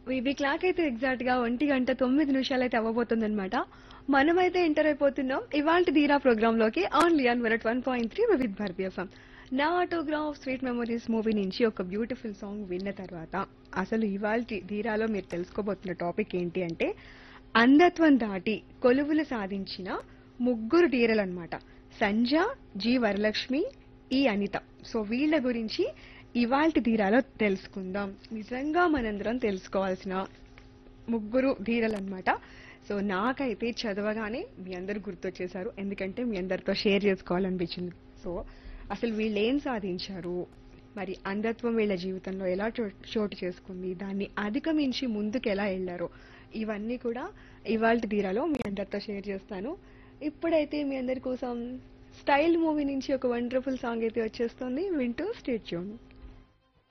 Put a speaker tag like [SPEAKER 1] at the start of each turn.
[SPEAKER 1] VB clock అయితే exact గా ఒంటి గంట తొమ్మిది నిమిషాలు అయితే అవ్వబోతుందన్నమాట మనమైతే ఎంటర్ అయిపోతున్నాం ఇవాళ ధీరా ప్రోగ్రామ్ లోకి only on one one point three Vividh Bharati FM నా ఆటోగ్రాఫ్ స్వీట్ మెమరీస్ మూవీ నుంచి ఒక బ్యూటిఫుల్ సాంగ్ విన్న తర్వాత అసలు ఇవాళ ధీరాలో మీరు తెలుసుకోబోతున్న టాపిక్ ఏంటి అంటే అంధత్వం దాటి కొలువులు సాధించిన ముగ్గురు ధీరలన్నమాట సంజ జి వరలక్ష్మి ఈ అనిత సో వీళ్ళ గురించి ఇవాల్టి ధీరాలో తెలుసుకుందాం నిజంగా మనందరం తెలుసుకోవాల్సిన ముగ్గురు ధీరలు అనమాట సో నాకైతే చదవగానే మీ అందరు గుర్తొచ్చేశారు ఎందుకంటే మీ అందరితో షేర్ చేసుకోవాలనిపించింది సో అసలు వీళ్ళు ఏం సాధించారు మరి అంధత్వం వీళ్ళ జీవితంలో ఎలా చో- చోటు చేసుకుంది దాన్ని అధిగమించి ముందుకు ఎలా వెళ్ళారో ఇవన్నీ కూడా ఇవాళ ధీరాలో మీ అందరితో షేర్ చేస్తాను ఇప్పుడైతే మీ అందరి కోసం స్టైల్ మూవీ నుంచి ఒక వండర్ఫుల్ సాంగ్ అయితే వచ్చేస్తుంది వింటూ స్టేట్ చూడండి